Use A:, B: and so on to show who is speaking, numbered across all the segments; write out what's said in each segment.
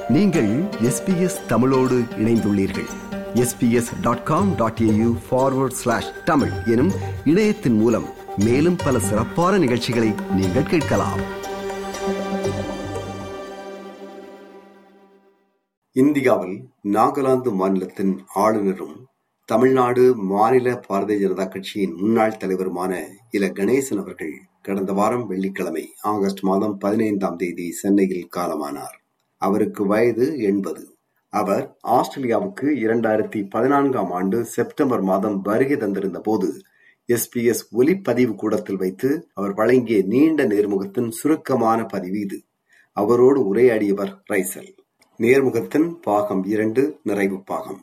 A: நீங்கள் எஸ்பிஎஸ் தமிழோடு இணைந்துள்ளீர்கள் SBS dot com dot AU forward slash Tamil எனும் இணையத்தின் மூலம் மேலும் பல சிறப்பான நிகழ்ச்சிகளை நீங்கள் கேட்கலாம் இந்தியாவில் நாகாலாந்து மாநிலத்தின் ஆளுநரும் தமிழ்நாடு மாநில பாரதிய ஜனதா கட்சியின் முன்னாள் தலைவருமான இல கணேசன் அவர்கள் கடந்த வாரம் வெள்ளிக்கிழமை ஆகஸ்ட் மாதம் பதினைந்தாம் தேதி சென்னையில் காலமானார் அவருக்கு வயது எண்பது அவர் ஆஸ்திரேலியாவுக்கு இரண்டாயிரத்தி பதினான்காம் ஆண்டு செப்டம்பர் மாதம் வருகை தந்திருந்த போது எஸ்பிஎஸ் ஒலிப்பதிவு கூடத்தில் வைத்து அவர் வழங்கிய நீண்ட நேர்முகத்தின் சுருக்கமான பதிவு இது அவரோடு உரையாடியவர் ரைசல் நேர்முகத்தின் பாகம் இரண்டு நிறைவு பாகம்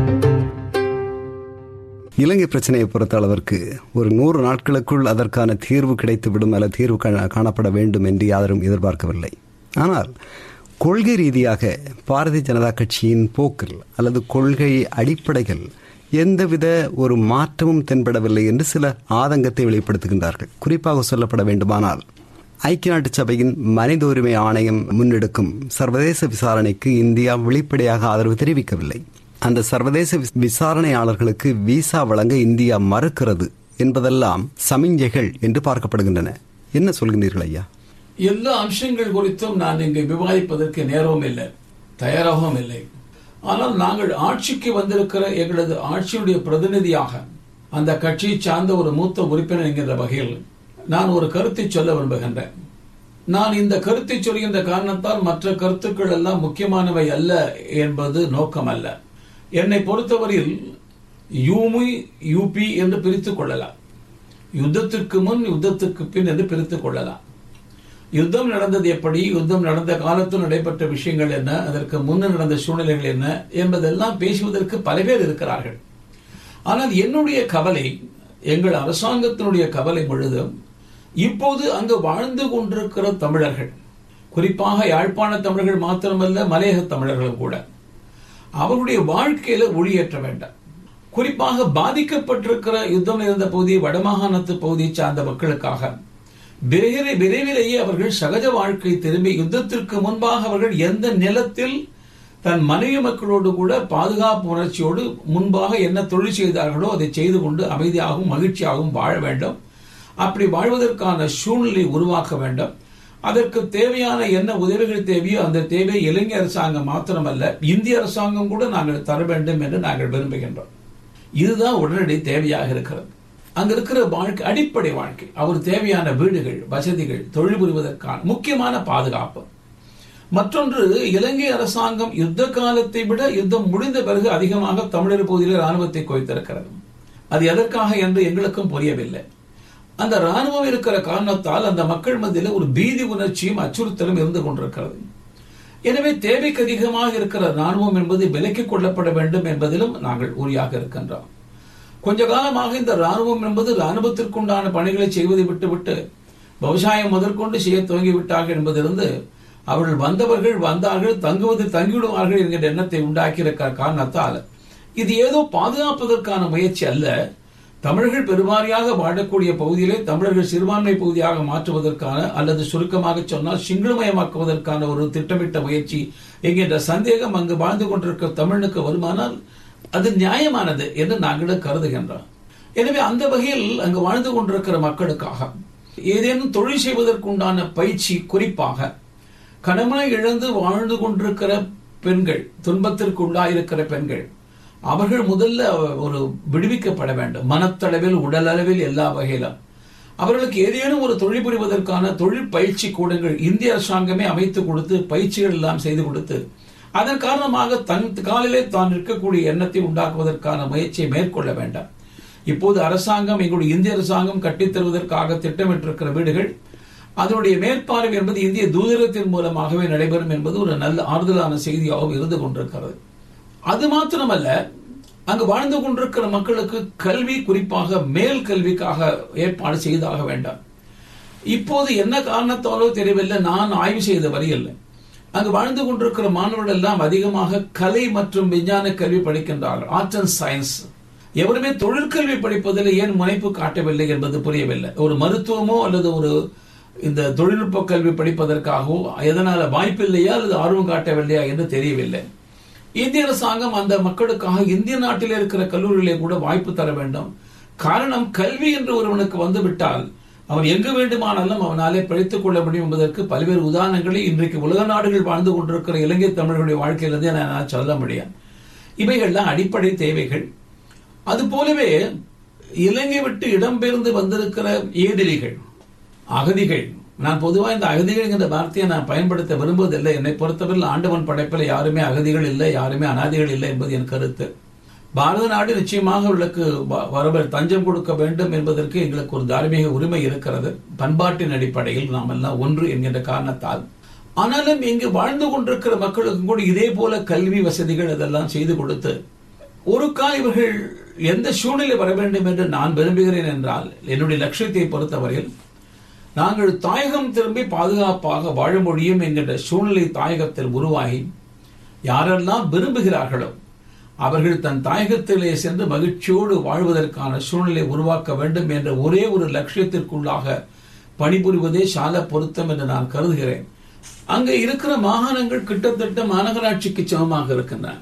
B: இலங்கை பிரச்சனையை பொறுத்த அளவிற்கு ஒரு நூறு நாட்களுக்குள் அதற்கான தீர்வு கிடைத்துவிடும் அல்ல தீர்வு காணப்பட வேண்டும் என்று யாரும் எதிர்பார்க்கவில்லை ஆனால் கொள்கை ரீதியாக பாரதிய ஜனதா கட்சியின் போக்கில் அல்லது கொள்கை அடிப்படைகள் எந்தவித ஒரு மாற்றமும் தென்படவில்லை என்று சில ஆதங்கத்தை வெளிப்படுத்துகின்றார்கள் குறிப்பாக சொல்லப்பட வேண்டுமானால் ஐக்கிய நாட்டு சபையின் மனித உரிமை ஆணையம் முன்னெடுக்கும் சர்வதேச விசாரணைக்கு இந்தியா வெளிப்படையாக ஆதரவு தெரிவிக்கவில்லை அந்த சர்வதேச விசாரணையாளர்களுக்கு விசா வழங்க இந்தியா மறுக்கிறது என்பதெல்லாம் சமிஞ்சைகள் என்று பார்க்கப்படுகின்றன என்ன சொல்கின்றீர்கள் ஐயா
C: எல்லா அம்சங்கள் குறித்தும் நான் இங்கு விவாதிப்பதற்கு நேரமும் இல்லை தயாராகவும் இல்லை ஆனால் நாங்கள் ஆட்சிக்கு வந்திருக்கிற எங்களது ஆட்சியுடைய பிரதிநிதியாக அந்த கட்சியை சார்ந்த ஒரு மூத்த உறுப்பினர் என்கின்ற வகையில் நான் ஒரு கருத்தை சொல்ல விரும்புகின்றேன் நான் இந்த கருத்தை சொல்கின்ற காரணத்தால் மற்ற கருத்துக்கள் எல்லாம் முக்கியமானவை அல்ல என்பது நோக்கம் அல்ல என்னை பொறுத்தவரையில் யூமி யூபி என்று பிரித்துக் கொள்ளலாம் யுத்தத்திற்கு முன் யுத்தத்திற்கு பின் என்று பிரித்துக் கொள்ளலாம் யுத்தம் நடந்தது எப்படி யுத்தம் நடந்த காலத்தில் நடைபெற்ற விஷயங்கள் என்ன அதற்கு முன்னர் நடந்த சூழ்நிலைகள் என்ன என்பதெல்லாம் பேசுவதற்கு பல பேர் இருக்கிறார்கள் ஆனால் என்னுடைய கவலை எங்கள் அரசாங்கத்தினுடைய கவலை முழுதும் இப்போது அங்கு வாழ்ந்து கொண்டிருக்கிற தமிழர்கள் குறிப்பாக யாழ்ப்பாண தமிழர்கள் மாத்திரமல்ல மலையக தமிழர்களும் கூட அவருடைய வாழ்க்கையில ஒளியேற்ற வேண்டாம் குறிப்பாக பாதிக்கப்பட்டிருக்கிற யுத்தம் இருந்த பகுதி வடமாகாணத்து பகுதியை சார்ந்த மக்களுக்காக விரைவில் விரைவிலேயே அவர்கள் சகஜ வாழ்க்கை திரும்பி யுத்தத்திற்கு முன்பாக அவர்கள் எந்த நிலத்தில் தன் மனைவி மக்களோடு கூட பாதுகாப்பு உணர்ச்சியோடு முன்பாக என்ன தொழில் செய்தார்களோ அதை செய்து கொண்டு அமைதியாகவும் மகிழ்ச்சியாகவும் வாழ வேண்டும் அப்படி வாழ்வதற்கான சூழ்நிலை உருவாக்க வேண்டும் அதற்கு தேவையான என்ன உதவிகள் தேவையோ அந்த தேவை இலங்கை அரசாங்கம் மாத்திரமல்ல இந்திய அரசாங்கம் கூட நாங்கள் தர வேண்டும் என்று நாங்கள் விரும்புகின்றோம் இதுதான் உடனடி தேவையாக இருக்கிறது அங்க இருக்கிற வாழ்க்கை அடிப்படை வாழ்க்கை அவர் தேவையான வீடுகள் வசதிகள் தொழில் புரிவதற்கான முக்கியமான பாதுகாப்பு மற்றொன்று இலங்கை அரசாங்கம் யுத்த காலத்தை விட யுத்தம் முடிந்த பிறகு அதிகமாக தமிழர் பகுதியில் ராணுவத்தை குவித்திருக்கிறது அது எதற்காக என்று எங்களுக்கும் புரியவில்லை அந்த ராணுவம் இருக்கிற காரணத்தால் அந்த மக்கள் மத்தியில் ஒரு பீதி உணர்ச்சியும் அச்சுறுத்தலும் இருந்து கொண்டிருக்கிறது எனவே தேவைக்கு அதிகமாக இருக்கிற ராணுவம் என்பது விலக்கிக் கொள்ளப்பட வேண்டும் என்பதிலும் நாங்கள் உறுதியாக இருக்கின்றோம் கொஞ்ச காலமாக இந்த ராணுவம் என்பது ராணுவத்திற்குண்டான பணிகளை செய்வதை விட்டுவிட்டு விவசாயம் முதற்கொண்டு செய்ய துவங்கி விட்டார்கள் என்பதிலிருந்து அவர்கள் வந்தவர்கள் வந்தார்கள் தங்குவது தங்கிவிடுவார்கள் என்கிற எண்ணத்தை உண்டாக்கியிருக்கிற காரணத்தால் இது ஏதோ பாதுகாப்பதற்கான முயற்சி அல்ல தமிழர்கள் பெருவாரியாக வாழக்கூடிய பகுதியிலே தமிழர்கள் சிறுபான்மை பகுதியாக மாற்றுவதற்கான அல்லது சுருக்கமாக சொன்னால் சிங்களமயமாக்குவதற்கான ஒரு திட்டமிட்ட முயற்சி என்கின்ற சந்தேகம் அங்கு வாழ்ந்து கொண்டிருக்கிற தமிழுக்கு வருமானால் அது நியாயமானது என்று நாங்கள் கருதுகின்றோம் எனவே அந்த வகையில் அங்கு வாழ்ந்து கொண்டிருக்கிற மக்களுக்காக ஏதேனும் தொழில் செய்வதற்குண்டான பயிற்சி குறிப்பாக கணவனை இழந்து வாழ்ந்து கொண்டிருக்கிற பெண்கள் துன்பத்திற்கு உள்ளாயிருக்கிற பெண்கள் அவர்கள் முதல்ல ஒரு விடுவிக்கப்பட வேண்டும் மனத்தளவில் உடல் அளவில் எல்லா வகையிலும் அவர்களுக்கு ஏதேனும் ஒரு தொழில் புரிவதற்கான தொழில் பயிற்சி கூடங்கள் இந்திய அரசாங்கமே அமைத்து கொடுத்து பயிற்சிகள் எல்லாம் செய்து கொடுத்து அதன் காரணமாக தன் காலிலே தான் இருக்கக்கூடிய எண்ணத்தை உண்டாக்குவதற்கான முயற்சியை மேற்கொள்ள வேண்டாம் இப்போது அரசாங்கம் எங்களுடைய இந்திய அரசாங்கம் கட்டித்தருவதற்காக திட்டமிட்டிருக்கிற வீடுகள் அதனுடைய மேற்பார்வை என்பது இந்திய தூதரத்தின் மூலமாகவே நடைபெறும் என்பது ஒரு நல்ல ஆறுதலான செய்தியாகவும் இருந்து கொண்டிருக்கிறது அது மாத்திரமல்ல அங்கு வாழ்ந்து கொண்டிருக்கிற மக்களுக்கு கல்வி குறிப்பாக மேல் கல்விக்காக ஏற்பாடு செய்தாக வேண்டாம் இப்போது என்ன காரணத்தாலோ தெரியவில்லை நான் ஆய்வு செய்த வரையில் அங்கு வாழ்ந்து கொண்டிருக்கிற மாணவர்கள் எல்லாம் அதிகமாக கலை மற்றும் விஞ்ஞான கல்வி படிக்கின்றார்கள் ஆர்ட் அண்ட் சயின்ஸ் எவருமே தொழிற்கல்வி படிப்பதில் ஏன் முனைப்பு காட்டவில்லை என்பது புரியவில்லை ஒரு மருத்துவமோ அல்லது ஒரு இந்த தொழில்நுட்ப கல்வி படிப்பதற்காகவோ எதனால வாய்ப்பில்லையா அல்லது ஆர்வம் காட்டவில்லையா என்று தெரியவில்லை இந்திய அரசாங்கம் அந்த மக்களுக்காக இந்திய நாட்டில் இருக்கிற கல்லூரிகளே கூட வாய்ப்பு தர வேண்டும் காரணம் கல்வி என்று ஒருவனுக்கு வந்துவிட்டால் அவன் எங்கு வேண்டுமானாலும் அவனாலே பிழைத்துக் கொள்ள முடியும் என்பதற்கு பல்வேறு உதாரணங்களை இன்றைக்கு உலக நாடுகள் வாழ்ந்து கொண்டிருக்கிற இலங்கை தமிழர்களுடைய வாழ்க்கையிலிருந்து நான் சொல்ல முடியும் இவைகள்லாம் அடிப்படை தேவைகள் அது போலவே இலங்கை விட்டு இடம்பெயர்ந்து வந்திருக்கிற ஏதிலிகள் அகதிகள் நான் பொதுவாக இந்த அகதிகள் என்கிற வார்த்தையை நான் பயன்படுத்த விரும்புவதில்லை என்னை பொறுத்தவரையில் ஆண்டவன் படைப்பில் யாருமே அகதிகள் இல்லை யாருமே அனாதிகள் இல்லை என்பது என் கருத்து பாரத நாடு நிச்சயமாக அவர்களுக்கு வரவர் தஞ்சம் கொடுக்க வேண்டும் என்பதற்கு எங்களுக்கு ஒரு தார்மீக உரிமை இருக்கிறது பண்பாட்டின் அடிப்படையில் நாம் எல்லாம் ஒன்று என்கின்ற காரணத்தால் ஆனாலும் இங்கு வாழ்ந்து கொண்டிருக்கிற மக்களுக்கும் கூட இதே போல கல்வி வசதிகள் இதெல்லாம் செய்து கொடுத்து ஒரு கால் இவர்கள் எந்த சூழ்நிலை வர வேண்டும் என்று நான் விரும்புகிறேன் என்றால் என்னுடைய லட்சியத்தை பொறுத்தவரையில் நாங்கள் தாயகம் திரும்பி பாதுகாப்பாக வாழ முடியும் என்கின்ற சூழ்நிலை தாயகத்தில் உருவாகி யாரெல்லாம் விரும்புகிறார்களோ அவர்கள் தன் தாயகத்திலே சென்று மகிழ்ச்சியோடு வாழ்வதற்கான சூழ்நிலை உருவாக்க வேண்டும் என்ற ஒரே ஒரு லட்சியத்திற்குள்ளாக பணிபுரிவதே சால பொருத்தம் என்று நான் கருதுகிறேன் அங்க இருக்கிற மாகாணங்கள் கிட்டத்தட்ட மாநகராட்சிக்கு சமமாக இருக்கின்றன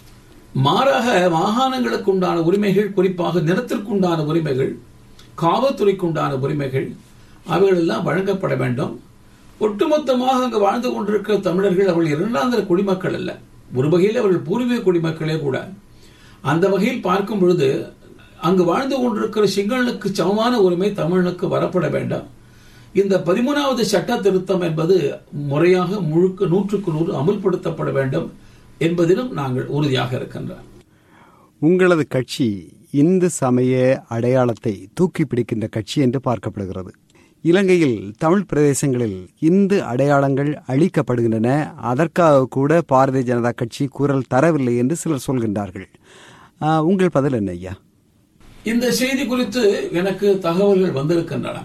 C: மாறாக மாகாணங்களுக்கு உண்டான உரிமைகள் குறிப்பாக நிலத்திற்குண்டான உரிமைகள் காவல்துறைக்குண்டான உரிமைகள் அவைகள் எல்லாம் வழங்கப்பட வேண்டும் ஒட்டுமொத்தமாக அங்கு வாழ்ந்து கொண்டிருக்கிற தமிழர்கள் அவர்கள் இரண்டாந்திர குடிமக்கள் அல்ல ஒரு வகையில் அவர்கள் பூர்வீக குடிமக்களே கூட அந்த வகையில் பார்க்கும் பொழுது அங்கு வாழ்ந்து கொண்டிருக்கிற சிங்களனுக்கு சமமான உரிமை தமிழனுக்கு வரப்பட வேண்டாம் இந்த பதிமூணாவது சட்ட திருத்தம் என்பது முறையாக முழுக்க நூற்றுக்கு நூறு அமுல்படுத்தப்பட வேண்டும் என்பதிலும் நாங்கள் உறுதியாக இருக்கின்றோம்
B: உங்களது கட்சி இந்து சமய அடையாளத்தை தூக்கி பிடிக்கின்ற கட்சி என்று பார்க்கப்படுகிறது இலங்கையில் தமிழ் பிரதேசங்களில் இந்து அடையாளங்கள் அழிக்கப்படுகின்றன அதற்காக கூட பாரதிய ஜனதா கட்சி குரல் தரவில்லை என்று சிலர் சொல்கின்றார்கள் உங்கள் பதில் என்ன ஐயா
C: இந்த செய்தி குறித்து எனக்கு தகவல்கள் வந்திருக்கின்றன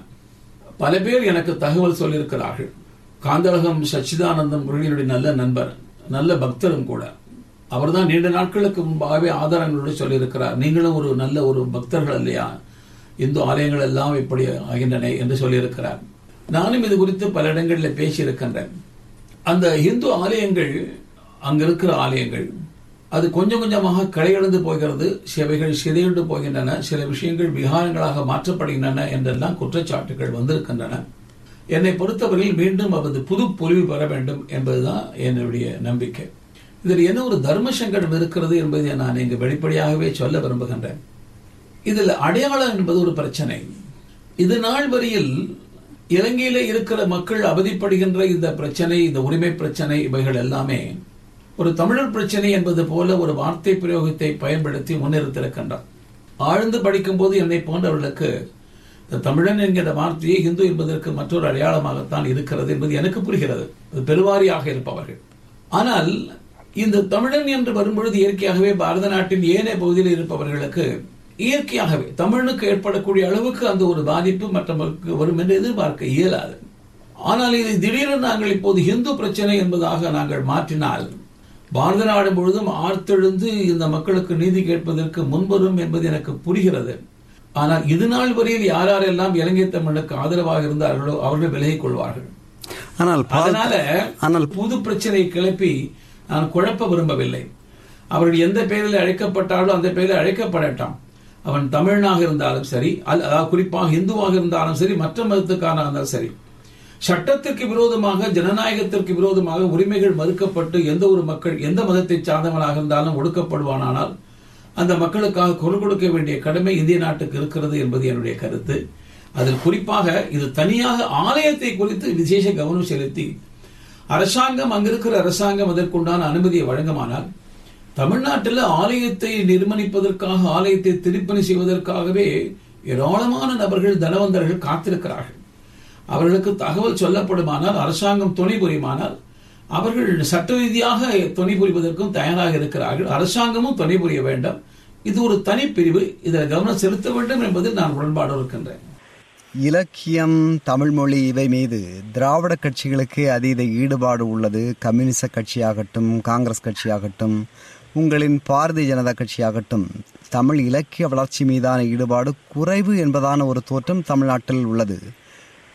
C: பல பேர் எனக்கு தகவல் சொல்லியிருக்கிறார்கள் காந்தளகம் சச்சிதானந்தம் முருகனுடைய நல்ல நண்பர் நல்ல பக்தரும் கூட அவர்தான் நீண்ட நாட்களுக்கு முன்பாகவே ஆதாரங்களோடு சொல்லியிருக்கிறார் நீங்களும் ஒரு நல்ல ஒரு பக்தர்கள் இல்லையா இந்து ஆலயங்கள் எல்லாம் இப்படி ஆகின்றன என்று சொல்லியிருக்கிறார் நானும் இது குறித்து பல இடங்களில் பேசியிருக்கின்றேன் அந்த இந்து ஆலயங்கள் அங்க இருக்கிற ஆலயங்கள் அது கொஞ்சம் கொஞ்சமாக களையடைந்து போகிறது சிவைகள் சிதையுண்டு போகின்றன சில விஷயங்கள் விகாரங்களாக மாற்றப்படுகின்றன என்றெல்லாம் குற்றச்சாட்டுகள் வந்திருக்கின்றன என்னை பொறுத்தவரையில் மீண்டும் அது புது பொலிவு பெற வேண்டும் என்பதுதான் என்னுடைய நம்பிக்கை இதில் என்ன ஒரு தர்ம சங்கடம் இருக்கிறது என்பதை நான் இங்கு வெளிப்படையாகவே சொல்ல விரும்புகின்றேன் இதில் அடையாளம் என்பது ஒரு பிரச்சனை இது நாள் வரையில் இலங்கையில இருக்கிற மக்கள் அவதிப்படுகின்ற இந்த பிரச்சனை இந்த உரிமை பிரச்சனை இவைகள் எல்லாமே ஒரு தமிழர் பிரச்சனை என்பது போல ஒரு வார்த்தை பிரயோகத்தை பயன்படுத்தி முன்னிறுத்திருக்கின்றார் ஆழ்ந்து படிக்கும் போது என்னை போன்றவர்களுக்கு இந்த தமிழன் என்கிற வார்த்தையை இந்து என்பதற்கு மற்றொரு அடையாளமாகத்தான் இருக்கிறது என்பது எனக்கு புரிகிறது அது பெருவாரியாக இருப்பவர்கள் ஆனால் இந்த தமிழன் என்று வரும்பொழுது இயற்கையாகவே பாரத நாட்டின் ஏனைய பகுதியில் இருப்பவர்களுக்கு இயற்கையாகவே தமிழனுக்கு ஏற்படக்கூடிய அளவுக்கு அந்த ஒரு பாதிப்பு மற்றவர்களுக்கு வரும் என்று எதிர்பார்க்க இயலாது ஆனால் இதை திடீரென நாங்கள் இப்போது இந்து பிரச்சனை என்பதாக நாங்கள் மாற்றினால் பாரத நாடு முழுதும் ஆர்த்தெழுந்து இந்த மக்களுக்கு நீதி கேட்பதற்கு முன்வரும் என்பது எனக்கு புரிகிறது ஆனால் இது நாள் வரையில் யார் யாரெல்லாம் இலங்கை தமிழுக்கு ஆதரவாக இருந்தார்களோ அவர்கள் விலகிக் கொள்வார்கள்
B: ஆனால்
C: அதனால ஆனால் புது பிரச்சனை கிளப்பி நான் குழப்ப விரும்பவில்லை அவர்கள் எந்த பெயரில் அழைக்கப்பட்டாலும் அந்த பெயரில் அழைக்கப்படட்டாம் அவன் தமிழனாக இருந்தாலும் சரி அதாவது குறிப்பாக இந்துவாக இருந்தாலும் சரி மற்ற மதத்துக்கான இருந்தாலும் சரி சட்டத்திற்கு விரோதமாக ஜனநாயகத்திற்கு விரோதமாக உரிமைகள் மறுக்கப்பட்டு எந்த ஒரு மக்கள் எந்த மதத்தை சார்ந்தவனாக இருந்தாலும் ஒடுக்கப்படுவானானால் அந்த மக்களுக்காக குரல் கொடுக்க வேண்டிய கடமை இந்திய நாட்டுக்கு இருக்கிறது என்பது என்னுடைய கருத்து அதில் குறிப்பாக இது தனியாக ஆலயத்தை குறித்து விசேஷ கவனம் செலுத்தி அரசாங்கம் அங்கிருக்கிற அரசாங்கம் அதற்குண்டான அனுமதியை வழங்குமானால் தமிழ்நாட்டில் ஆலயத்தை நிர்மணிப்பதற்காக ஆலயத்தை திருப்பணி செய்வதற்காகவே ஏராளமான நபர்கள் தனவந்தர்கள் காத்திருக்கிறார்கள் அவர்களுக்கு தகவல் சொல்லப்படுமானால் அரசாங்கம் துணை புரியுமானால் அவர்கள் சட்ட ரீதியாக துணை புரிவதற்கும் தயாராக இருக்கிறார்கள் அரசாங்கமும் துணை புரிய வேண்டும் இது ஒரு தனிப்பிரிவு இதில் கவனம் செலுத்த வேண்டும் என்பதில் நான் உடன்பாடு இருக்கின்றேன்
B: இலக்கியம் தமிழ்மொழி இவை மீது திராவிட கட்சிகளுக்கு அதீத ஈடுபாடு உள்ளது கம்யூனிச கட்சியாகட்டும் காங்கிரஸ் கட்சியாகட்டும் உங்களின் பாரதிய ஜனதா கட்சியாகட்டும் தமிழ் இலக்கிய வளர்ச்சி மீதான ஈடுபாடு குறைவு என்பதான ஒரு தோற்றம் தமிழ்நாட்டில் உள்ளது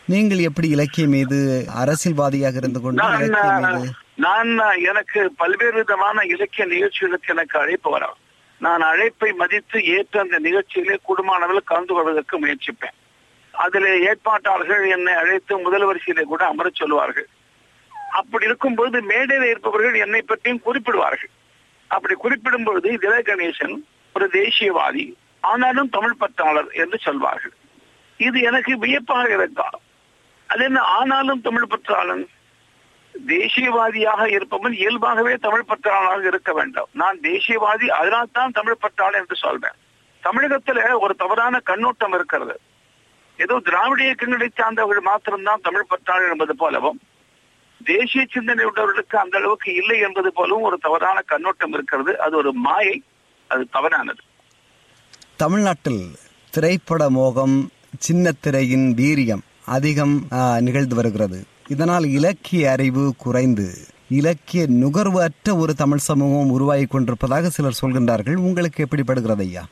B: நீங்கள் எப்படி இலக்கியம் மீது அரசியல்வாதியாக இருந்து கொண்டு
D: நான்
B: இலக்கியம் மீது
D: நான் எனக்கு பல்வேறு விதமான இலக்கிய நிகழ்ச்சிகளுக்கு எனக்கு அழைப்பு வரும் நான் அழைப்பை மதித்து ஏற்று அந்த நிகழ்ச்சியிலே குடும்பமானவர்கள் கலந்து கொள்வதற்கு முயற்சிப்பேன் அதில் ஏற்பாட்டாளர்கள் என்னை அழைத்து முதல் வரிசையிலே கூட அமரச் சொல்லுவார்கள் அப்படி இருக்கும்போது மேடையில் இருப்பவர்கள் என்னை பற்றியும் குறிப்பிடுவார்கள் அப்படி குறிப்பிடும் பொழுது தில கணேசன் ஒரு தேசியவாதி ஆனாலும் தமிழ் பற்றாளர் என்று சொல்வார்கள் இது எனக்கு வியப்பாக இருக்கா அது என்ன ஆனாலும் தமிழ் பற்றாளன் தேசியவாதியாக இருப்பவன் இயல்பாகவே தமிழ் பற்றாளனாக இருக்க வேண்டும் நான் தேசியவாதி அதனால் தான் தமிழ் பற்றாளன் என்று சொல்வேன் தமிழகத்துல ஒரு தவறான கண்ணோட்டம் இருக்கிறது ஏதோ திராவிட இயக்கங்களை சார்ந்தவர்கள் மாத்திரம்தான் தமிழ் பற்றாளர் என்பது போலவும் தேசிய சிந்தனை உள்ளவர்களுக்கு அந்த அளவுக்கு இல்லை என்பது போலவும் ஒரு தவறான கண்ணோட்டம் இருக்கிறது அது ஒரு மாயை அது தவறானது
B: தமிழ்நாட்டில் திரைப்பட மோகம் சின்ன திரையின் வீரியம் அதிகம் ஆ, நிகழ்ந்து வருகிறது இதனால் இலக்கிய அறிவு குறைந்து இலக்கிய நுகர்வு அற்ற ஒரு தமிழ் சமூகம் உருவாகி கொண்டிருப்பதாக சிலர் சொல்கின்றார்கள் உங்களுக்கு எப்படிப்படுகிறது ஐயா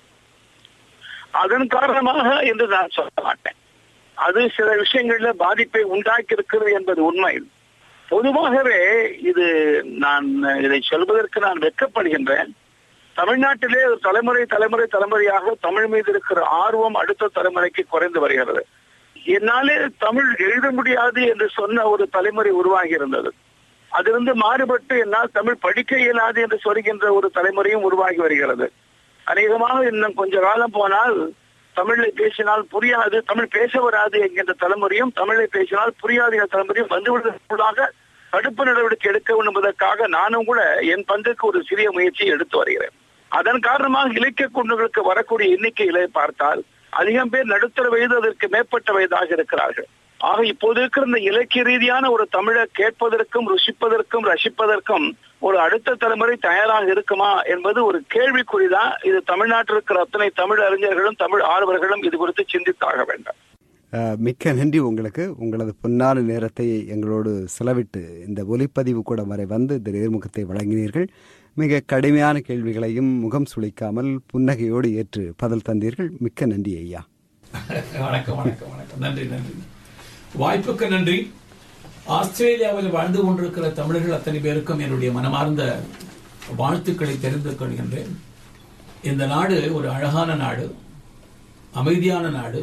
D: அதன் காரணமாக என்று நான் சொல்ல மாட்டேன் அது சில விஷயங்கள்ல பாதிப்பை உண்டாக்கி இருக்கிறது என்பது உண்மை பொதுவாகவே இது நான் இதை சொல்வதற்கு நான் வெட்கப்படுகின்றேன் தமிழ்நாட்டிலே ஒரு தலைமுறை தலைமுறை தலைமுறையாக தமிழ் மீது இருக்கிற ஆர்வம் அடுத்த தலைமுறைக்கு குறைந்து வருகிறது என்னாலே தமிழ் எழுத முடியாது என்று சொன்ன ஒரு தலைமுறை உருவாகி இருந்தது அதிலிருந்து மாறுபட்டு என்னால் தமிழ் படிக்க இயலாது என்று சொல்கின்ற ஒரு தலைமுறையும் உருவாகி வருகிறது அநேகமாக இன்னும் கொஞ்ச காலம் போனால் தமிழை பேசினால் புரியாது தமிழ் பேச வராது என்கின்ற தலைமுறையும் தமிழை பேசினால் புரியாது என்ற தலைமுறையும் வந்துவிடுவதற்குள்ளாக தடுப்பு நடவடிக்கை எடுக்க வேண்டும் என்பதற்காக நானும் கூட என் பங்குக்கு ஒரு சிறிய முயற்சியை எடுத்து வருகிறேன் அதன் காரணமாக இலக்கிய குண்டுகளுக்கு வரக்கூடிய எண்ணிக்கைகளை பார்த்தால் அதிகம் பேர் நடுத்தர வயது அதற்கு மேற்பட்ட வயதாக இருக்கிறார்கள் ஆக இப்போது இருக்கிற இந்த இலக்கிய ரீதியான ஒரு தமிழை கேட்பதற்கும் ருசிப்பதற்கும் ரசிப்பதற்கும் ஒரு அடுத்த தலைமுறை தயாராக இருக்குமா என்பது ஒரு கேள்விக்குறிதான் இது தமிழ்நாட்டில் இருக்கிற அத்தனை தமிழ் அறிஞர்களும் தமிழ் ஆர்வலர்களும் இது குறித்து சிந்தித்தாக வேண்டும்
B: அஹ், மிக்க நன்றி உங்களுக்கு உங்களது பொன்னான நேரத்தை எங்களோடு செலவிட்டு இந்த ஒலிப்பதிவு கூட வரை வந்து இந்த நேர்முகத்தை வழங்கினீர்கள் மிக கடுமையான கேள்விகளையும் முகம் சுளிக்காமல் புன்னகையோடு ஏற்று பதில் தந்தீர்கள் மிக்க நன்றி ஐயா
C: வணக்கம் வணக்கம் வணக்கம் நன்றி நன்றி வாய்ப்புக்கு நன்றி ஆஸ்திரேலியாவில் வாழ்ந்து கொண்டிருக்கிற தமிழர்கள் அத்தனை பேருக்கும் என்னுடைய மனமார்ந்த வாழ்த்துக்களை தெரிந்து கொள்கின்றேன் இந்த நாடு ஒரு அழகான நாடு அமைதியான நாடு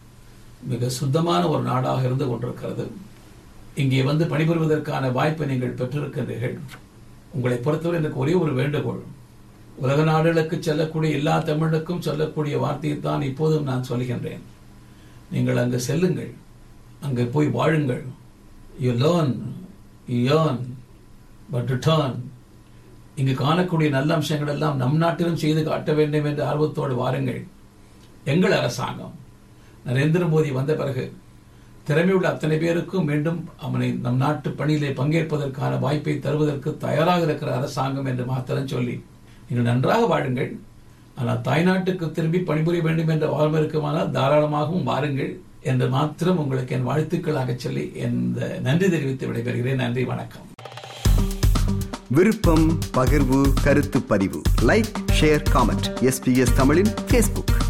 C: மிக சுத்தமான ஒரு நாடாக இருந்து கொண்டிருக்கிறது இங்கே வந்து பணிபுரிவதற்கான வாய்ப்பை நீங்கள் பெற்றிருக்கின்றீர்கள் உங்களை பொறுத்தவரை எனக்கு ஒரே ஒரு வேண்டுகோள் உலக நாடுகளுக்கு செல்லக்கூடிய எல்லா தமிழுக்கும் சொல்லக்கூடிய வார்த்தையை தான் இப்போதும் நான் சொல்கின்றேன் நீங்கள் அங்கு செல்லுங்கள் அங்கே போய் வாழுங்கள் you learn you earn but return இங்கு காணக்கூடிய நல்ல அம்சங்கள் எல்லாம் நம் நாட்டிலும் செய்து காட்ட வேண்டும் என்ற ஆர்வத்தோடு வாருங்கள் எங்கள் அரசாங்கம் நரேந்திர மோடி வந்த பிறகு திறமையுள்ள அத்தனை பேருக்கும் மீண்டும் அவனை நம் நாட்டு பணியிலே பங்கேற்பதற்கான வாய்ப்பை தருவதற்கு தயாராக இருக்கிற அரசாங்கம் என்று மாத்திரம் சொல்லி நீங்கள் நன்றாக வாழுங்கள் ஆனால் தாய்நாட்டுக்கு திரும்பி பணிபுரிய வேண்டும் என்ற வாழ்வு இருக்குமானால் தாராளமாகவும் வாருங்கள் என்று மாத்திரம் உங்களுக்கு என் வாழ்த்துக்களாக சொல்லி இந்த நன்றி தெரிவித்து விடைபெறுகிறேன் நன்றி வணக்கம்
B: விருப்பம் பகிர்வு கருத்து பதிவு லைக் ஷேர் காமெண்ட் எஸ்பிஎஸ் தமிழின் ஃபேஸ்புக்